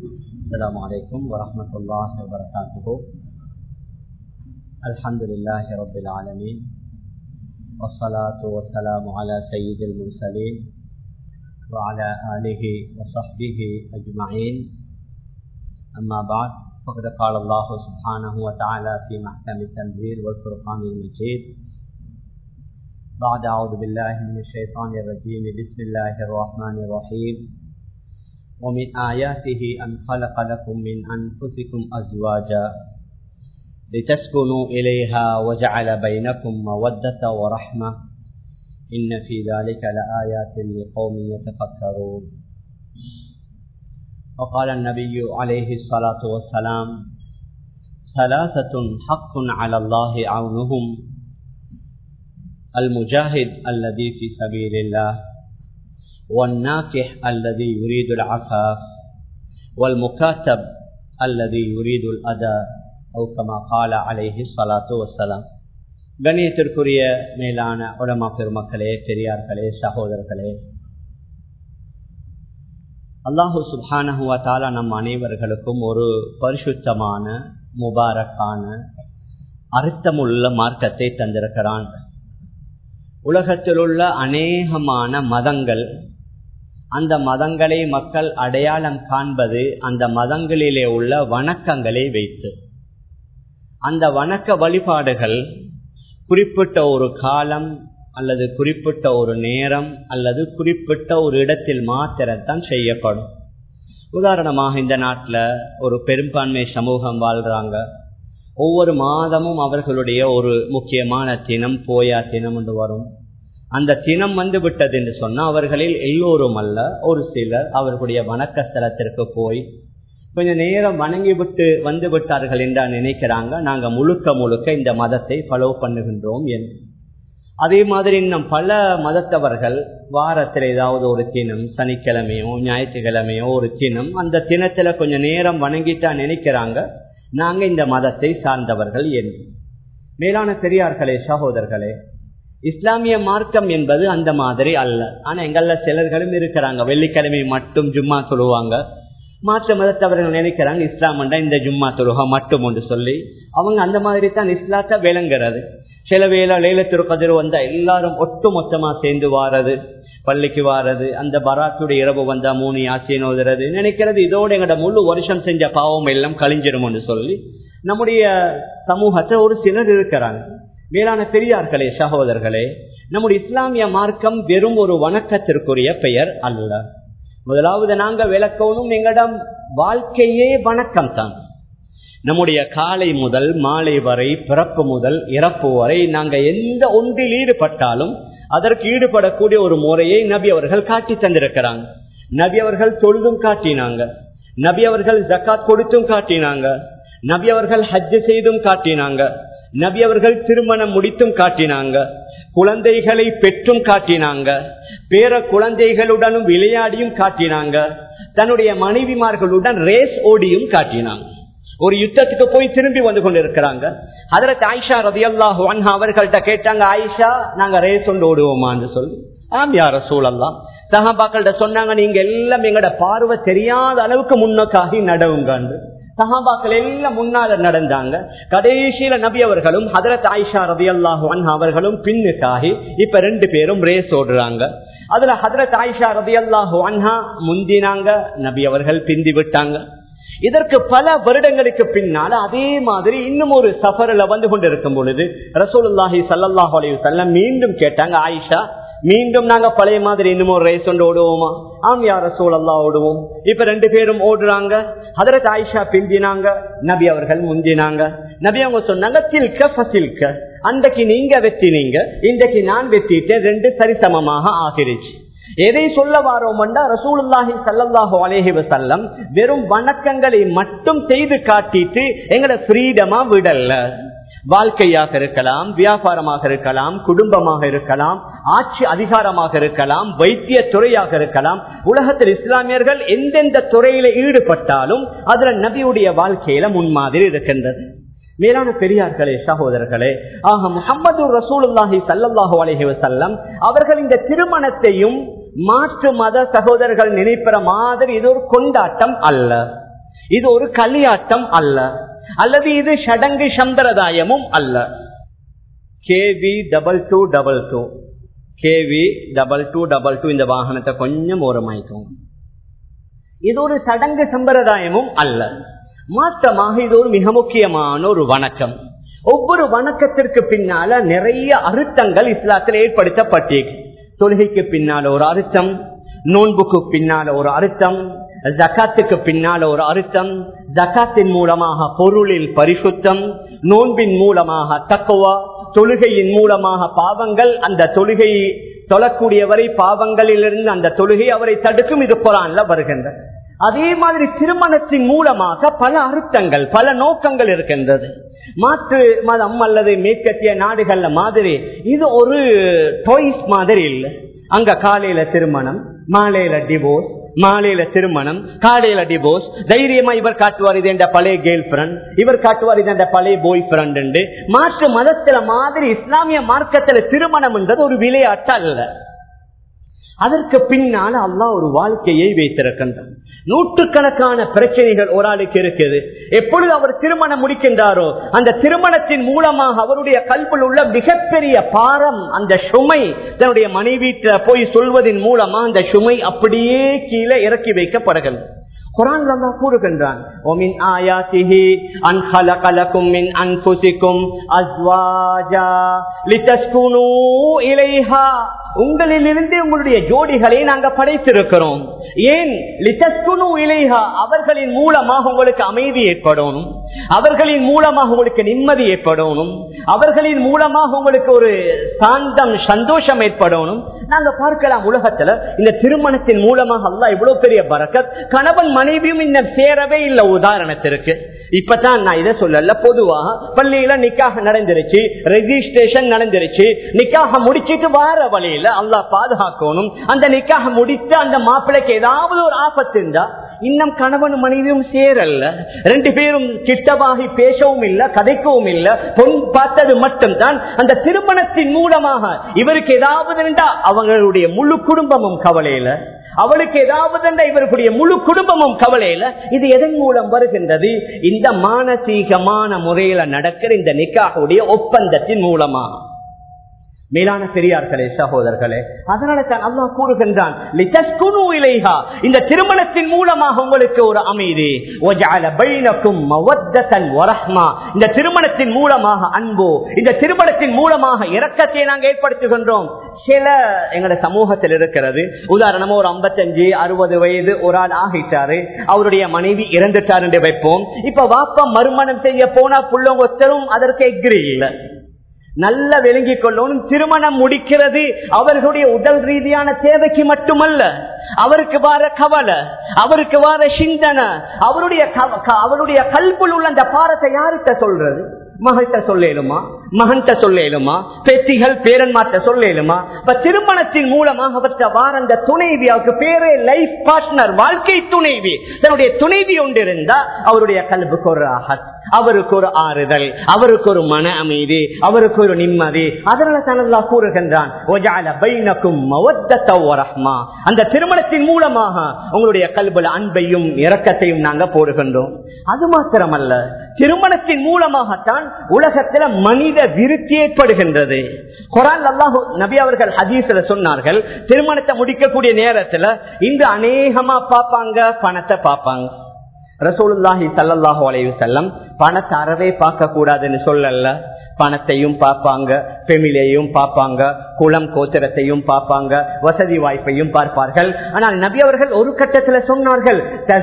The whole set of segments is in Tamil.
السلام عليكم ورحمة الله وبركاته الحمد لله رب العالمين والصلاة والسلام على سيد المرسلين وعلى آله وصحبه أجمعين أما بعد فقد قال الله سبحانه وتعالى في محكم التنزيل والفرقان المجيد بعد أعوذ بالله من الشيطان الرجيم بسم الله الرحمن الرحيم ومن آياته أن خلق لكم من أنفسكم أزواجا لتسكنوا إليها وجعل بينكم مودة ورحمة إن في ذلك لآيات لقوم يتفكرون وقال النبي عليه الصلاة والسلام ثلاثة حق على الله عونهم المجاهد الذي في سبيل الله والناكح الذي يريد العفاف والمكاتب الذي يريد الأداء أو كما قال عليه الصلاة والسلام கண்ணியத்திற்குரிய மேலான உடமா பெருமக்களே பெரியார்களே சகோதரர்களே அல்லாஹு சுபானஹுவத்தால நம் அனைவர்களுக்கும் ஒரு பரிசுத்தமான முபாரக்கான அர்த்தமுள்ள மார்க்கத்தை தந்திருக்கிறான் உலகத்தில் உள்ள அநேகமான மதங்கள் அந்த மதங்களை மக்கள் அடையாளம் காண்பது அந்த மதங்களிலே உள்ள வணக்கங்களை வைத்து அந்த வணக்க வழிபாடுகள் குறிப்பிட்ட ஒரு காலம் அல்லது குறிப்பிட்ட ஒரு நேரம் அல்லது குறிப்பிட்ட ஒரு இடத்தில் மாத்திரத்தான் செய்யப்படும் உதாரணமாக இந்த நாட்டில் ஒரு பெரும்பான்மை சமூகம் வாழ்றாங்க ஒவ்வொரு மாதமும் அவர்களுடைய ஒரு முக்கியமான தினம் போயா தினம் என்று வரும் அந்த தினம் வந்து விட்டது என்று சொன்னால் அவர்களில் எல்லோரும் அல்ல ஒரு சிலர் அவர்களுடைய வணக்க ஸ்தலத்திற்கு போய் கொஞ்சம் நேரம் வணங்கி விட்டு வந்து விட்டார்கள் என்றா நினைக்கிறாங்க நாங்க முழுக்க முழுக்க இந்த மதத்தை ஃபாலோ பண்ணுகின்றோம் என்று அதே மாதிரி இன்னும் பல மதத்தவர்கள் வாரத்தில் ஏதாவது ஒரு தினம் சனிக்கிழமையோ ஞாயிற்றுக்கிழமையோ ஒரு தினம் அந்த தினத்துல கொஞ்சம் நேரம் வணங்கிட்டா நினைக்கிறாங்க நாங்க இந்த மதத்தை சார்ந்தவர்கள் என்று மேலான பெரியார்களே சகோதரர்களே இஸ்லாமிய மார்க்கம் என்பது அந்த மாதிரி அல்ல ஆனா எங்கள சிலர்களும் இருக்கிறாங்க வெள்ளிக்கிழமை மட்டும் ஜும்மா சொல்லுவாங்க மாற்று மதத்தவர்கள் நினைக்கிறாங்க இஸ்லாம் இந்த ஜும்மா தொழுகா மட்டும் என்று சொல்லி அவங்க அந்த மாதிரி தான் இஸ்லாத்தை விளங்குறது சில வேளை லேலத்திற்கு கதிர் வந்தா எல்லாரும் ஒட்டு மொத்தமா சேர்ந்து வாரது பள்ளிக்கு வாரது அந்த பராத்துடைய இரவு வந்தா மூணு யாசின்னு ஓதுறது நினைக்கிறது இதோட எங்கட முழு வருஷம் செஞ்ச பாவம் எல்லாம் கழிஞ்சிடும் என்று சொல்லி நம்முடைய சமூகத்தை ஒரு சிலர் இருக்கிறாங்க மேலான பெரியார்களே சகோதரர்களே நம்முடைய இஸ்லாமிய மார்க்கம் வெறும் ஒரு வணக்கத்திற்குரிய பெயர் அல்ல முதலாவது நாங்க விளக்கணும் எங்களிடம் வாழ்க்கையே வணக்கம் தான் நம்முடைய காலை முதல் மாலை வரை பிறப்பு முதல் இறப்பு வரை நாங்க எந்த ஒன்றில் ஈடுபட்டாலும் அதற்கு ஈடுபடக்கூடிய ஒரு முறையை நபி அவர்கள் காட்டி தந்திருக்கிறாங்க நபி அவர்கள் தொழுதும் காட்டினாங்க நபி அவர்கள் ஜக்காத் கொடுத்தும் காட்டினாங்க நபி அவர்கள் ஹஜ்ஜு செய்தும் காட்டினாங்க நபி அவர்கள் திருமணம் முடித்தும் காட்டினாங்க குழந்தைகளை பெற்றும் காட்டினாங்க பேர குழந்தைகளுடனும் விளையாடியும் காட்டினாங்க தன்னுடைய மனைவிமார்களுடன் ரேஸ் ஓடியும் காட்டினாங்க ஒரு யுத்தத்துக்கு போய் திரும்பி வந்து கொண்டிருக்கிறாங்க அதற்கு ஆயிஷா ரதி அல்லாஹு அவர்கள்ட்ட கேட்டாங்க ஆயிஷா நாங்க ரேஸ் ஒன்று ஓடுவோமான்னு சொல்லி ஆம் யார சூழல்லாம் சஹாபாக்கள்கிட்ட சொன்னாங்க நீங்க எல்லாம் எங்கட பார்வை தெரியாத அளவுக்கு முன்னோக்காகி நடவுங்க சஹாபாக்கள் எல்லாம் முன்னால நடந்தாங்க கடைசியில நபி அவர்களும் ஹதரத் ஆயிஷா ரபி அல்லாஹு அவர்களும் பின்னுக்காகி இப்ப ரெண்டு பேரும் ரேஸ் ஓடுறாங்க அதுல ஹதரத் ஆயிஷா ரபி அல்லாஹு அன்ஹா முந்தினாங்க நபி அவர்கள் பிந்தி விட்டாங்க இதற்கு பல வருடங்களுக்கு பின்னால அதே மாதிரி இன்னும் ஒரு சஃபரில் வந்து கொண்டிருக்கும் பொழுது ரசூலுல்லாஹி சல்லாஹூ அலைய செல்லம் மீண்டும் கேட்டாங்க ஆயிஷா மீண்டும் நாங்க பழைய மாதிரி இன்னும் ஒரு ரேஸ் ஒன்று ஓடுவோமா ஆம் யார சூழல்லா ஓடுவோம் இப்ப ரெண்டு பேரும் ஓடுறாங்க அதற்கு ஆயிஷா பிந்தினாங்க நபி அவர்கள் முந்தினாங்க நபி அவங்க சொன்னாங்க தில்க பசில்க அன்றைக்கு நீங்க வெத்தினீங்க இன்றைக்கு நான் வெத்திட்டேன் ரெண்டு சரிசமமாக ஆகிருச்சு எதை சொல்ல வாரோம்டா ரசூலுல்லாஹி சல்லாஹூ அலேஹி வசல்லம் வெறும் வணக்கங்களை மட்டும் செய்து காட்டிட்டு எங்கட ஃப்ரீடமா விடல வாழ்க்கையாக இருக்கலாம் வியாபாரமாக இருக்கலாம் குடும்பமாக இருக்கலாம் ஆட்சி அதிகாரமாக இருக்கலாம் வைத்திய துறையாக இருக்கலாம் உலகத்தில் இஸ்லாமியர்கள் எந்தெந்த துறையில ஈடுபட்டாலும் அதுல நபியுடைய வாழ்க்கையில முன்மாதிரி இருக்கின்றது மேலான பெரியார்களே சகோதரர்களே ஆக முகமது ரசூலுல்லாஹி சல்லாஹூ அலஹி வசல்லம் அவர்கள் இந்த திருமணத்தையும் மாற்று மத சகோதரர்கள் நினைக்கிற மாதிரி இது ஒரு கொண்டாட்டம் அல்ல இது ஒரு களியாட்டம் அல்ல அல்லது இது சடங்கு சம்பிரதாயமும் அல்ல K V double two double two K V double two double two இந்த வாகனத்தை கொஞ்சம் ஓரமாய்க்கும் இது ஒரு சடங்கு சம்பிரதாயமும் அல்ல மாற்றமாக இது ஒரு மிக முக்கியமான ஒரு வணக்கம் ஒவ்வொரு வணக்கத்திற்கு பின்னால நிறைய அர்த்தங்கள் இஸ்லாத்தில் ஏற்படுத்தப்பட்டிருக்கு தொழுகைக்கு பின்னால ஒரு அர்த்தம் நோன்புக்கு பின்னால ஒரு அர்த்தம் ஜக்காத்துக்கு பின்னால ஒரு அர்த்தம் ஜக்காத்தின் மூலமாக பொருளில் பரிசுத்தம் நோன்பின் மூலமாக தக்குவா தொழுகையின் மூலமாக பாவங்கள் அந்த தொழுகை தொழக்கூடியவரை பாவங்களிலிருந்து அந்த தொழுகை அவரை தடுக்கும் இது குரான்ல வருகின்ற அதே மாதிரி திருமணத்தின் மூலமாக பல அர்த்தங்கள் பல நோக்கங்கள் இருக்கின்றது மாற்று மதம் அல்லது மேற்கத்திய நாடுகள்ல மாதிரி இது ஒரு டொய்ஸ் மாதிரி இல்லை அங்க காலையில திருமணம் மாலையில டிவோர்ஸ் மாலையில திருமணம் காலையில டிவோர்ஸ் தைரியமா இவர் காட்டுவார் இது என்ற பழைய கேர்ள் ஃபிரண்ட் இவர் காட்டுவார் இது என்ற பழைய பாய் ஃபிரண்ட் மாற்று மதத்துல மாதிரி இஸ்லாமிய மார்க்கத்துல திருமணம் என்றது ஒரு விளையாட்டு அல்ல அதற்கு பின்னால் அல்லாஹ் ஒரு வாழ்க்கையை வைத்திருக்கின்றான் நூற்றுக்கணக்கான பிரச்சனைகள் ஒரு ஆளுக்கு இருக்குது எப்பொழுது அவர் திருமணம் முடிக்கின்றாரோ அந்த திருமணத்தின் மூலமாக அவருடைய கல்வியில் உள்ள மிகப்பெரிய பாரம் அந்த சுமை தன்னுடைய மனைவி போய் சொல்வதன் மூலமா அந்த சுமை அப்படியே கீழே இறக்கி வைக்கப்படுகிறது குரான் அல்லாஹ் கூறுகின்றான் ஒமின் ஆயாத்திஹி அன் خلق لكم من انفسكم ازواجا لتسكنوا اليها உங்களிலிருந்து உங்களுடைய ஜோடிகளை நாங்க படைத்திருக்கிறோம் ஏன் லிதஸ்குனு இலைஹா அவர்களின் மூலமாக உங்களுக்கு அமைதி ஏற்படணும் அவர்களின் மூலமாக உங்களுக்கு நிம்மதி ஏற்படணும் அவர்களின் மூலமாக உங்களுக்கு ஒரு சாந்தம் சந்தோஷம் ஏற்படணும் நாங்க பார்க்கலாம் உலகத்துல இந்த திருமணத்தின் மூலமாக அல்லா இவ்வளவு பெரிய பறக்கத் கணவன் மனைவியும் இன்னும் சேரவே இல்லை உதாரணத்திற்கு இப்பதான் நான் இதை சொல்லல பொதுவாக பள்ளியில நிக்காக நடந்துருச்சு ரெஜிஸ்ட்ரேஷன் நடந்துருச்சு நிக்காக முடிச்சிட்டு வார வழியில அல்லாஹ் பாதுகாக்கணும் அந்த நிக்காக முடித்து அந்த மாப்பிள்ளைக்கு ஏதாவது ஒரு ஆபத்து இருந்தா இன்னும் கணவன் மனைவியும் சேரல்ல ரெண்டு பேரும் கிட்டமாகி பேசவும் இல்ல கதைக்கவும் இல்ல பொன் பார்த்தது மட்டும்தான் அந்த திருமணத்தின் மூலமாக இவருக்கு ஏதாவது இருந்தா அவங்களுடைய முழு குடும்பமும் கவலையில அவளுக்கு ஏதாவது இவருடைய முழு குடும்பமும் கவலையில இது எதன் மூலம் வருகின்றது இந்த மானசீகமான முறையில நடக்கிற இந்த நிக்காவுடைய ஒப்பந்தத்தின் மூலமா மேலான பெரியார்களே சகோதரர்களே அதனால தான் அல்லா கூறுகின்றான் இந்த திருமணத்தின் மூலமாக உங்களுக்கு ஒரு அமைதி இந்த திருமணத்தின் மூலமாக அன்பு இந்த திருமணத்தின் மூலமாக இரக்கத்தை நாங்கள் ஏற்படுத்துகின்றோம் சில எங்கட சமூகத்தில் இருக்கிறது உதாரணமா ஒரு ஐம்பத்தஞ்சு அறுபது வயது ஒரு ஆள் ஆகிட்டாரு அவருடைய மனைவி இறந்துட்டார் என்று வைப்போம் இப்ப வாப்பா மறுமணம் செய்ய போனா புள்ளவங்க ஒருத்தரும் அதற்கு எக்ரி இல்லை நல்ல விளங்கிக் கொள்ளணும் திருமணம் முடிக்கிறது அவர்களுடைய உடல் ரீதியான தேவைக்கு மட்டுமல்ல அவருக்கு வார கவலை அவருக்கு வார சிந்தனை அவருடைய அவருடைய கல்புள் உள்ள அந்த பாரத்தை யாருக்கிட்ட சொல்றது மகள்கிட்ட சொல்லேலுமா மகன்கிட்ட சொல்லேலுமா பேத்திகள் பேரன்மார்ட்ட சொல்லேலுமா இப்ப திருமணத்தின் மூலமாக அவற்ற வார அந்த துணைவி அவருக்கு பேரே லைஃப் பார்ட்னர் வாழ்க்கை துணைவி தன்னுடைய துணைவி ஒன்று இருந்தா அவருடைய கல்புக்கு ஒரு ஆகத் அவருக்கு ஒரு ஆறுதல் அவருக்கு ஒரு மன அமைதி அவருக்கு ஒரு நிம்மதி அதனால தனல்லா கூறுகின்றான் அந்த திருமணத்தின் மூலமாக உங்களுடைய கல்புல அன்பையும் இரக்கத்தையும் நாங்க போடுகின்றோம் அது மாத்திரமல்ல திருமணத்தின் மூலமாகத்தான் உலகத்துல மனித விருத்தி ஏற்படுகின்றது குரான் அல்லாஹு நபி அவர்கள் ஹதீஸ்ல சொன்னார்கள் திருமணத்தை முடிக்கக்கூடிய நேரத்துல இன்று அநேகமா பார்ப்பாங்க பணத்தை பார்ப்பாங்க ரசூலுல்லாஹி சல்லாஹூ அலைவு செல்லம் பணத்தை அறவே பார்க்க கூடாதுன்னு சொல்லல பணத்தையும் பார்ப்பாங்க பெமிலையும் பார்ப்பாங்க குளம் கோத்திரத்தையும் பார்ப்பாங்க வசதி வாய்ப்பையும் பார்ப்பார்கள் ஆனால் நபி அவர்கள் ஒரு கட்டத்துல சொன்னார்கள்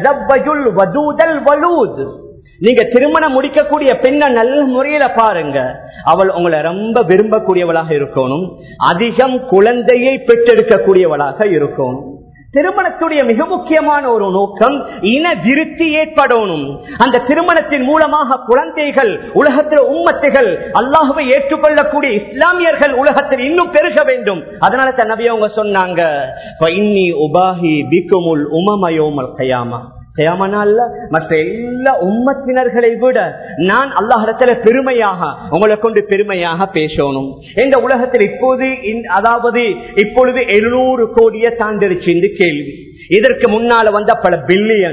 நீங்க திருமணம் முடிக்கக்கூடிய பெண்ணை நல்ல முறையில பாருங்க அவள் உங்களை ரொம்ப விரும்பக்கூடியவளாக இருக்கணும் அதிகம் குழந்தையை பெற்றெடுக்கக்கூடியவளாக இருக்கணும் திருமணத்துடைய மிக முக்கியமான ஒரு நோக்கம் இன விருத்தி ஏற்படணும் அந்த திருமணத்தின் மூலமாக குழந்தைகள் உலகத்தில் உம்மத்துகள் அல்லாஹுவை ஏற்றுக்கொள்ளக்கூடிய இஸ்லாமியர்கள் உலகத்தில் இன்னும் பெருக வேண்டும் அதனால தன் நபி அவங்க சொன்னாங்க உபாஹி பிக்குமுல் உமமயோமல் கயாமா கயாமனால மற்ற எல்லா உம்மத்தினர்களை விட நான் அல்லாஹிடத்துல பெருமையாக உங்களை கொண்டு பெருமையாக பேசணும் இந்த உலகத்தில் இப்போது அதாவது இப்பொழுது எழுநூறு கோடியை தாண்டிருச்சு இந்த கேள்வி இதற்கு முன்னால வந்த பல பில்லியன்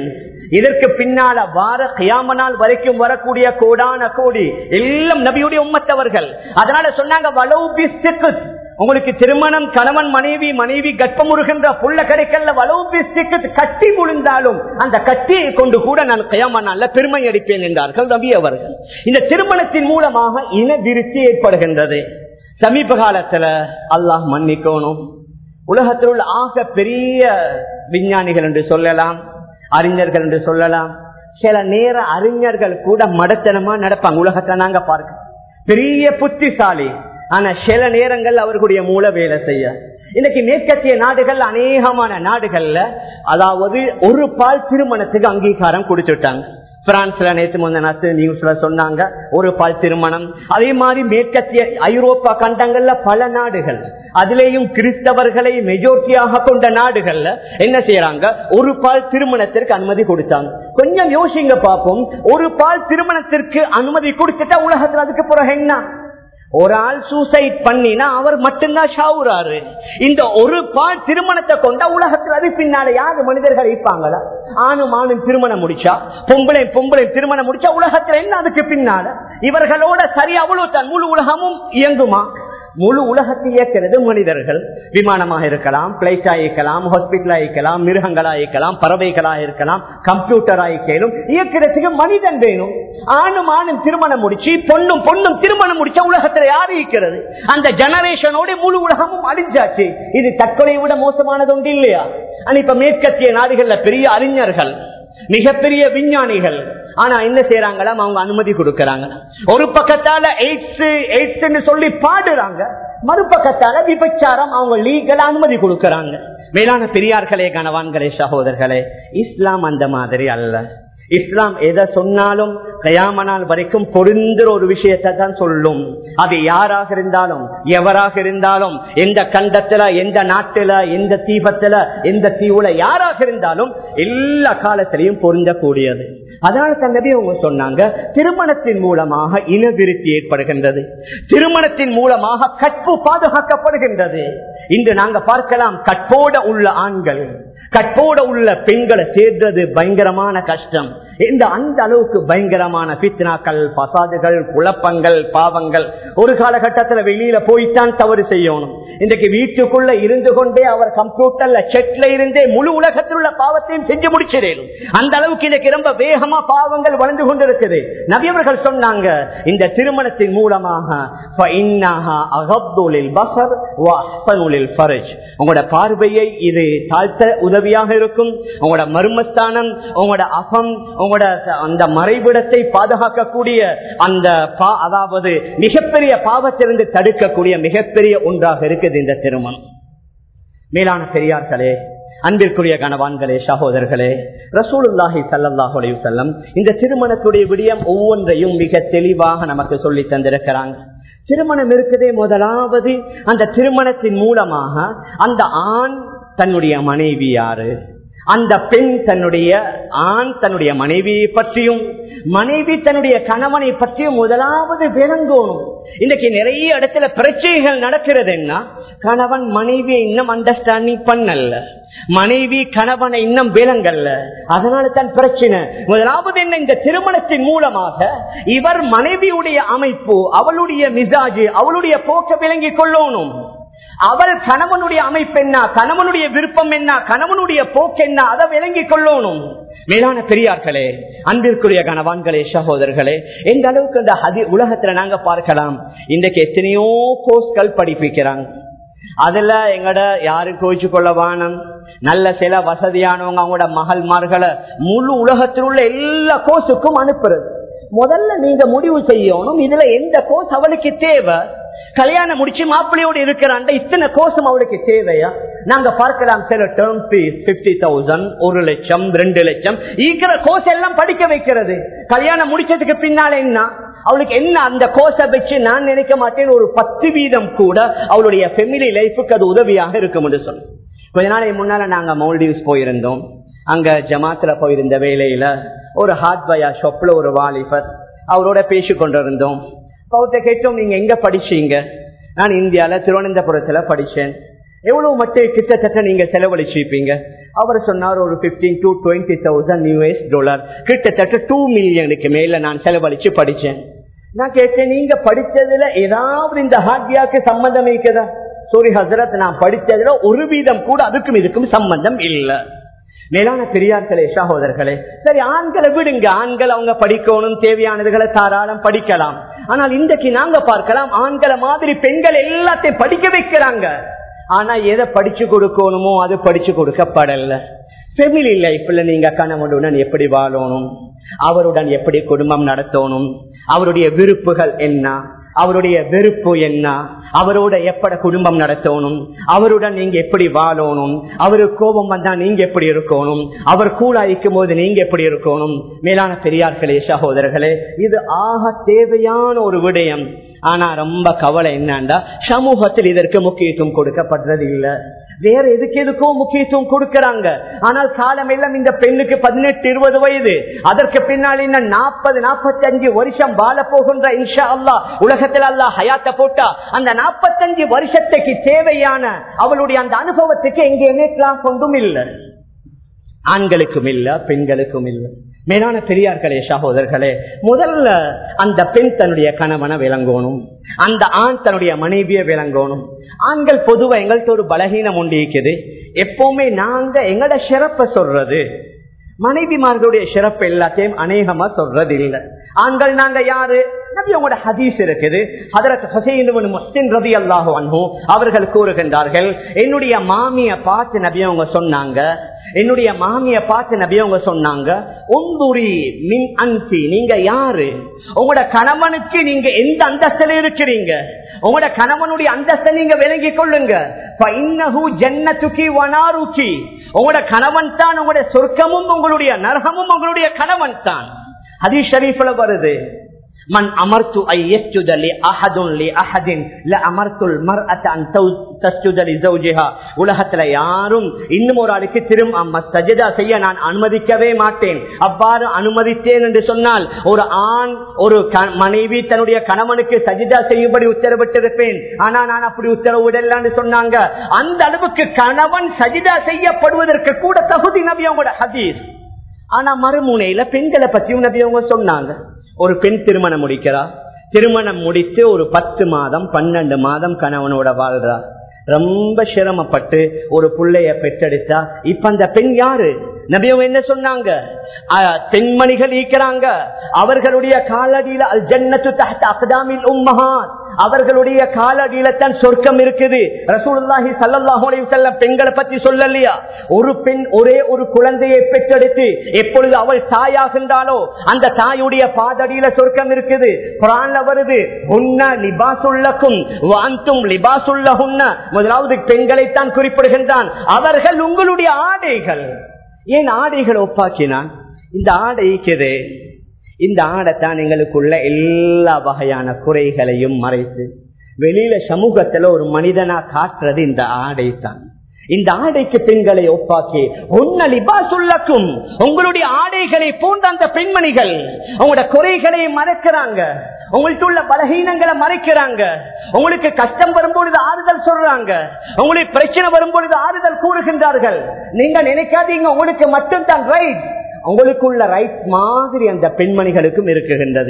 இதற்கு பின்னால வார கியாம நாள் வரைக்கும் வரக்கூடிய கோடான கோடி எல்லாம் நபியுடைய உம்மத்தவர்கள் அதனால சொன்னாங்க வலவு பிஸ்துக்கு உங்களுக்கு திருமணம் கணவன் மனைவி மனைவி கர்ப்பமுறுகின்ற புள்ள கிடைக்கல வலவு பிஸ்துக்கு கட்டி விழுந்தாலும் அந்த கட்டியை கொண்டு கூட நான் கயாம நாள்ல பெருமை அடிப்பேன் என்றார்கள் நபி அவர்கள் இந்த திருமணத்தின் மூலமாக இன விருத்தி ஏற்படுகின்றது சமீப காலத்துல அல்லாஹ் மன்னிக்கணும் உலகத்தில் உள்ள ஆக பெரிய விஞ்ஞானிகள் என்று சொல்லலாம் அறிஞர்கள் என்று சொல்லலாம் சில நேர அறிஞர்கள் கூட மடத்தனமா நடப்பாங்க உலகத்தை நாங்க பார்க்க பெரிய புத்திசாலி ஆனா சில நேரங்கள் அவர்களுடைய மூல வேலை செய்ய இன்னைக்கு மேற்கத்திய நாடுகள் அநேகமான நாடுகள்ல அதாவது ஒரு பால் திருமணத்துக்கு அங்கீகாரம் கொடுத்துட்டாங்க பிரான்ஸ்ல நேற்று முந்த நாத்து நியூஸ்ல சொன்னாங்க ஒரு பால் திருமணம் அதே மாதிரி மேற்கத்திய ஐரோப்பா கண்டங்கள்ல பல நாடுகள் அதிலேயும் கிறிஸ்தவர்களை மெஜாரிட்டியாக கொண்ட நாடுகள்ல என்ன செய்யறாங்க ஒரு பால் திருமணத்திற்கு அனுமதி கொடுத்தாங்க கொஞ்சம் யோசிங்க பார்ப்போம் ஒரு பால் திருமணத்திற்கு அனுமதி கொடுத்துட்டா உலகத்துல அதுக்கு பிறகு என்ன ஒரு ஆள் சூசைட் பண்ணினா அவர் மட்டும்தான் ஷாவுறாரு இந்த ஒரு பால் திருமணத்தை கொண்டா உலகத்தில் அது பின்னால யாரு மனிதர்கள் இருப்பாங்களா ஆணும் ஆணும் திருமணம் முடிச்சா பொம்பளை பொம்பளை திருமணம் முடிச்சா உலகத்துல என்ன அதுக்கு பின்னால இவர்களோட சரி அவ்வளவு தான் முழு உலகமும் இயங்குமா முழு உலகத்தை இயக்கிறது மனிதர்கள் விமானமாக இருக்கலாம் பிளைட்டா இருக்கலாம் ஹாஸ்பிட்டலா இருக்கலாம் மிருகங்களா இருக்கலாம் பறவைகளா இருக்கலாம் கம்ப்யூட்டரா இருக்கலாம் இயக்கிறதுக்கு மனிதன் வேணும் ஆணும் ஆணும் திருமணம் முடிச்சு பொண்ணும் பொண்ணும் திருமணம் முடிச்சா உலகத்துல யாரு இருக்கிறது அந்த ஜெனரேஷனோட முழு உலகமும் அழிஞ்சாச்சு இது தற்கொலை விட மோசமானது ஒன்று இல்லையா ஆனா இப்ப மேற்கத்திய நாடுகள்ல பெரிய அறிஞர்கள் மிகப்பெரிய விஞ்ஞானிகள் ஆனா என்ன செய்யறாங்களாம் அவங்க அனுமதி கொடுக்கறாங்க ஒரு பக்கத்தால எய்ட்ஸ் எய்ட்ஸ் சொல்லி பாடுறாங்க மறுபக்கத்தால விபச்சாரம் அவங்க லீகல் அனுமதி கொடுக்கறாங்க மேலான பெரியார்களே கணவான்களே சகோதரர்களே இஸ்லாம் அந்த மாதிரி அல்ல இஸ்லாம் எதை சொன்னாலும் கயாமனால் வரைக்கும் பொருந்துற ஒரு விஷயத்தை தான் சொல்லும் அது யாராக இருந்தாலும் எவராக இருந்தாலும் எந்த கண்டத்துல எந்த நாட்டுல எந்த தீபத்துல எந்த தீவுல யாராக இருந்தாலும் எல்லா காலத்திலையும் பொருந்தக்கூடியது அதனால தன்னபி அவங்க சொன்னாங்க திருமணத்தின் மூலமாக இனவிருத்தி ஏற்படுகின்றது திருமணத்தின் மூலமாக கற்பு பாதுகாக்கப்படுகின்றது இன்று நாங்க பார்க்கலாம் கற்போட உள்ள ஆண்கள் கற்போட உள்ள பெண்களை சேர்றது பயங்கரமான கஷ்டம் இந்த அந்த அளவுக்கு பயங்கரமான பித்னாக்கள் பசாதுகள் குழப்பங்கள் பாவங்கள் ஒரு காலகட்டத்துல வெளியில போய்த்தான் தவறு செய்யணும் இன்றைக்கு வீட்டுக்குள்ள இருந்து கொண்டே அவர் கம்ப்யூட்டர்ல செட்ல இருந்தே முழு உலகத்தில் உள்ள பாவத்தையும் செஞ்சு முடிச்சிடேன் அந்த அளவுக்கு இன்னைக்கு ரொம்ப வேகமா பாவங்கள் வளர்ந்து கொண்டிருக்குது நபியவர்கள் சொன்னாங்க இந்த திருமணத்தின் மூலமாக உங்களோட பார்வையை இது தாழ்த்த உதவியாக இருக்கும் உங்களோட மர்மஸ்தானம் உங்களோட அகம் உங்களோட அந்த மறைவிடத்தை பாதுகாக்கக்கூடிய அந்த அதாவது மிகப்பெரிய பாவத்திலிருந்து தடுக்கக்கூடிய மிகப்பெரிய ஒன்றாக இருக்குது இந்த திருமணம் மேலான பெரியார்களே அன்பிற்குரிய கணவான்களே சகோதரர்களே ரசூலுல்லாஹி சல்லாஹு செல்லம் இந்த திருமணத்துடைய விடயம் ஒவ்வொன்றையும் மிக தெளிவாக நமக்கு சொல்லி தந்திருக்கிறாங்க திருமணம் இருக்குதே முதலாவது அந்த திருமணத்தின் மூலமாக அந்த ஆண் தன்னுடைய மனைவி யாரு அந்த பெண் தன்னுடைய ஆண் தன்னுடைய மனைவியை பற்றியும் மனைவி தன்னுடைய கணவனை பற்றியும் முதலாவது விளங்கணும் இன்னைக்கு நிறைய இடத்துல பிரச்சனைகள் நடக்கிறது என்ன கணவன் மனைவியை இன்னும் அண்டர்ஸ்டாண்டிங் பண்ணல மனைவி கணவனை இன்னும் விலங்கல்ல அதனால தான் பிரச்சனை முதலாவது என்ன இந்த திருமணத்தின் மூலமாக இவர் மனைவியுடைய அமைப்பு அவளுடைய மிசாஜ் அவளுடைய போக்க விளங்கிக் கொள்ளணும் அவள் கணவனுடைய அமைப்பு என்ன கணவனுடைய விருப்பம் என்ன கணவனுடைய போக்கு என்ன அதை விளங்கிக் கொள்ளணும் மேலான பெரியார்களே அன்பிற்குரிய கணவான்களே சகோதரர்களே எந்த அளவுக்கு இந்த அதி உலகத்துல நாங்க பார்க்கலாம் இன்றைக்கு எத்தனையோ கோர்ஸ்கள் படிப்பிக்கிறாங்க அதுல எங்கட யாரு கோச்சு கொள்ள வானம் நல்ல சில வசதியானவங்க அவங்களோட மகள்மார்களை முழு உலகத்தில் உள்ள எல்லா கோர்ஸுக்கும் அனுப்புறது முதல்ல நீங்க முடிவு செய்யணும் இதுல எந்த கோர்ஸ் அவளுக்கு தேவை கல்யாணம் முடிச்சு மாப்பிள்ளையோடு இருக்கிறாண்ட இத்தனை கோஷம் அவளுக்கு தேவையா நாங்க பார்க்கலாம் சில டேர்ம் ஃபீஸ் பிப்டி தௌசண்ட் ஒரு லட்சம் ரெண்டு லட்சம் இருக்கிற கோர்ஸ் எல்லாம் படிக்க வைக்கிறது கல்யாணம் முடிச்சதுக்கு பின்னால என்ன அவளுக்கு என்ன அந்த கோர்ஸை வச்சு நான் நினைக்க மாட்டேன் ஒரு பத்து வீதம் கூட அவளுடைய ஃபெமிலி லைஃபுக்கு அது உதவியாக இருக்கும் என்று சொன்னோம் கொஞ்ச நாளைக்கு முன்னால நாங்க மோல்டிவ்ஸ் போயிருந்தோம் அங்க ஜமாத்துல போயிருந்த வேலையில ஒரு ஹார்ட்வயா ஷாப்ல ஒரு வாலிபர் அவரோட பேசி கொண்டிருந்தோம் அவர்கிட்ட கேட்டோம் நீங்க எங்க படிச்சீங்க நான் இந்தியால திருவனந்தபுரத்துல படிச்சேன் எவ்வளவு மட்டும் கிட்டத்தட்ட நீங்க செலவழிச்சிருப்பீங்க அவர் சொன்னார் ஒரு fifteen to twenty thousand US dollar கிட்டத்தட்ட டூ மில்லியனுக்கு மேல நான் செலவழிச்சு படிச்சேன் நான் கேட்டேன் நீங்க படிச்சதுல ஏதாவது இந்த ஹார்டியாக்கு சம்பந்தம் இருக்குதா சூரி ஹசரத் நான் படிச்சதுல ஒரு வீதம் கூட அதுக்கும் இதுக்கும் சம்பந்தம் இல்லை மேலான பெரியார்களே சகோதரர்களே சரி ஆண்களை விடுங்க ஆண்கள் அவங்க படிக்கணும் தேவையானதுகளை தாராளம் படிக்கலாம் ஆனால் இன்றைக்கு நாங்க பார்க்கலாம் ஆண்களை மாதிரி பெண்கள் எல்லாத்தையும் படிக்க வைக்கிறாங்க ஆனா எதை படிச்சு கொடுக்கணுமோ அது படிச்சு கொடுக்கப்படல ஃபெமிலி லைஃப்ல நீங்க கணவனுடன் எப்படி வாழணும் அவருடன் எப்படி குடும்பம் நடத்தணும் அவருடைய விருப்புகள் என்ன அவருடைய வெறுப்பு என்ன அவரோட எப்பட குடும்பம் நடத்தணும் அவருடன் நீங்க எப்படி வாழணும் அவருக்கு கோபம் வந்தா நீங்க எப்படி இருக்கணும் அவர் கூடாய்க்கும் போது நீங்க எப்படி இருக்கணும் மேலான பெரியார்களே சகோதரர்களே இது ஆக தேவையான ஒரு விடயம் ஆனா ரொம்ப கவலை என்னண்டா சமூகத்தில் இதற்கு முக்கியத்துவம் கொடுக்கப்படுறது இல்லை வேற எதுக்கு எதுக்கும் முக்கியத்துவம் கொடுக்கறாங்க ஆனால் காலம் எல்லாம் இந்த பெண்ணுக்கு பதினெட்டு இருபது வயது அதற்கு பின்னால் இன்னும் நாற்பது நாற்பத்தி அஞ்சு வருஷம் வாழ போகின்ற இன்ஷா அல்லா உலகத்தில் அல்லா ஹயாத்த போட்டா அந்த நாற்பத்தஞ்சு வருஷத்துக்கு தேவையான அவளுடைய அந்த அனுபவத்துக்கு எங்கேயுமே கிளாஸ் கொண்டும் இல்லை ஆண்களுக்கும் இல்ல பெண்களுக்கும் இல்லை மேலான பெரியார்களே சகோதரர்களே முதல்ல அந்த பெண் தன்னுடைய கணவனை விளங்கணும் அந்த ஆண் தன்னுடைய மனைவியை விளங்கணும் ஆண்கள் பொதுவா எங்கள்கிட்ட ஒரு பலகீனம் உண்டு இருக்குது எப்பவுமே நாங்க எங்களோட சிறப்பை சொல்றது மனைவிமார்களுடைய சிறப்பு எல்லாத்தையும் அநேகமா சொல்றது இல்லை ஆண்கள் நாங்க யாரு நபி உங்களோட ஹதீஸ் இருக்குது ஹதரத் ஹுசைன் முஸ்லிம் ரதி அல்லாஹு அன்ஹு அவர்கள் கூறுகின்றார்கள் என்னுடைய மாமிய பார்த்து நபி அவங்க சொன்னாங்க என்னுடைய மாமிய பார்த்து நபி அவங்க சொன்னாங்க ஒந்துரி மின் அன்சி நீங்க யாரு உங்களோட கணவனுக்கு நீங்க எந்த அந்தஸ்தில இருக்கிறீங்க உங்களோட கணவனுடைய அந்தஸ்தை நீங்க விளங்கி கொள்ளுங்க ஜன்னத்துக்கி வனாருக்கி உங்களோட கணவன் தான் உங்களுடைய சொர்க்கமும் உங்களுடைய நரகமும் உங்களுடைய கணவன் தான் ஹதி ஷரீஃப்ல வருது மன் அமர்த்து ஐ யஸ்ஜுத லி அஹதுன் லி அஹதின் ல அமர்த்துல் மர்அத அன் தஸ்ஜுத லி ஜௌஜிஹா உலகத்துல யாரும் இன்னும் ஒரு ஆளுக்கு திரும்ப சஜதா செய்ய நான் அனுமதிக்கவே மாட்டேன் அவ்வாறு அனுமதித்தேன் என்று சொன்னால் ஒரு ஆண் ஒரு மனைவி தன்னுடைய கணவனுக்கு சஜிதா செய்யும்படி உத்தரவிட்டிருப்பேன் ஆனா நான் அப்படி உத்தரவிடலான்னு சொன்னாங்க அந்த அளவுக்கு கணவன் சஜிதா செய்யப்படுவதற்கு கூட தகுதி நபி அவங்களோட ஹதீஸ் ஆனா மறுமுனையில பெண்களை பற்றியும் நபி அவங்க சொன்னாங்க ஒரு பெண் திருமணம் முடிக்கிறா திருமணம் முடித்து ஒரு பத்து மாதம் பன்னெண்டு மாதம் கணவனோட வாழ்றா ரொம்ப சிரமப்பட்டு ஒரு பிள்ளைய பெற்றெடுத்தா இப்ப அந்த பெண் யாரு நபியவங்க என்ன சொன்னாங்க பெண்மணிகள் ஈக்கிறாங்க அவர்களுடைய காலடியில அல் ஜன்னத்து தஹ்த அக்தாமில் உம்மஹாத் அவர்களுடைய காலடியில தான் சொர்க்கம் இருக்குது ரசூலுல்லாஹி ஸல்லல்லாஹு அலைஹி வஸல்லம் பெண்களை பத்தி சொல்லலையா ஒரு பெண் ஒரே ஒரு குழந்தையை பெற்றெடுத்து எப்பொழுது அவள் தாயாகின்றாலோ அந்த தாயுடைய பாதடியில சொர்க்கம் இருக்குது குரான்ல வருது உன்ன லிபாசுல்லக்கும் வாந்தும் லிபாசுல்லஹுன்ன முதலாவது பெண்களைத்தான் குறிப்பிடுகின்றான் அவர்கள் உங்களுடைய ஆடைகள் ஏன் ஆடைகள் ஒப்பாக்கினான் இந்த ஆடை இருக்குது இந்த ஆடைத்தான் எங்களுக்குள்ள எல்லா வகையான குறைகளையும் மறைத்து வெளியில சமூகத்துல ஒரு மனிதனா காட்டுறது இந்த ஆடை தான் இந்த ஆடைக்கு பெண்களை ஒப்பாக்கி உன்ன லிபாசுல்லக்கும் உங்களுடைய ஆடைகளை போன்ற அந்த பெண்மணிகள் உங்களோட குறைகளை மறைக்கிறாங்க உங்கள்ட்ட உள்ள பலகீனங்களை மறைக்கிறாங்க உங்களுக்கு கஷ்டம் வரும்பொழுது ஆறுதல் சொல்றாங்க உங்களுக்கு பிரச்சனை வரும்பொழுது ஆறுதல் கூறுகின்றார்கள் நீங்க நினைக்காதீங்க உங்களுக்கு மட்டும்தான் ரைட் உங்களுக்குள்ள ரைட் மாதிரி அந்த பெண்மணிகளுக்கும் இருக்குகின்றது